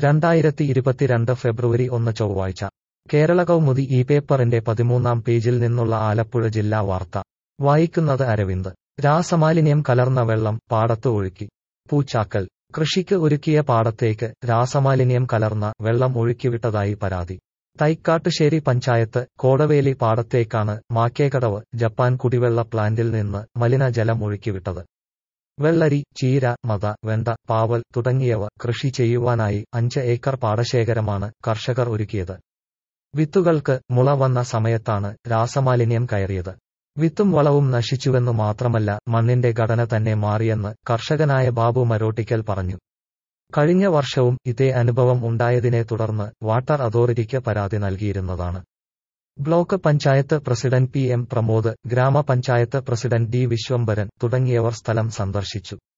രണ്ടായിരത്തി ഇരുപത്തിരണ്ട് ഫെബ്രുവരി ഒന്ന് ചൊവ്വാഴ്ച കേരള കൗമുദി ഈ പേപ്പറിന്റെ പതിമൂന്നാം പേജിൽ നിന്നുള്ള ആലപ്പുഴ ജില്ലാ വാർത്ത വായിക്കുന്നത് അരവിന്ദ് രാസമാലിന്യം കലർന്ന വെള്ളം പാടത്ത് ഒഴുക്കി പൂച്ചാക്കൽ കൃഷിക്ക് ഒരുക്കിയ പാടത്തേക്ക് രാസമാലിന്യം കലർന്ന വെള്ളം ഒഴുക്കിവിട്ടതായി പരാതി തൈക്കാട്ടുശ്ശേരി പഞ്ചായത്ത് കോടവേലി പാടത്തേക്കാണ് മാക്കേക്കടവ് ജപ്പാൻ കുടിവെള്ള പ്ലാന്റിൽ നിന്ന് മലിനജലം ഒഴുക്കിവിട്ടത് വെള്ളരി ചീര മത വെണ്ട പാവൽ തുടങ്ങിയവ കൃഷി ചെയ്യുവാനായി അഞ്ച് ഏക്കർ പാടശേഖരമാണ് കർഷകർ ഒരുക്കിയത് വിത്തുകൾക്ക് മുള വന്ന സമയത്താണ് രാസമാലിന്യം കയറിയത് വിത്തും വളവും നശിച്ചുവെന്നു മാത്രമല്ല മണ്ണിന്റെ ഘടന തന്നെ മാറിയെന്ന് കർഷകനായ ബാബു മരോട്ടിക്കൽ പറഞ്ഞു കഴിഞ്ഞ വർഷവും ഇതേ അനുഭവം ഉണ്ടായതിനെ തുടർന്ന് വാട്ടർ അതോറിറ്റിക്ക് പരാതി നൽകിയിരുന്നതാണ് block panchayat president P M Pramod ഗ്രാമപഞ്ചായത്ത് പ്രസിഡന്റ് ഡി വിശ്വംഭരൻ തുടങ്ങിയവർ സ്ഥലം സന്ദർശിച്ചു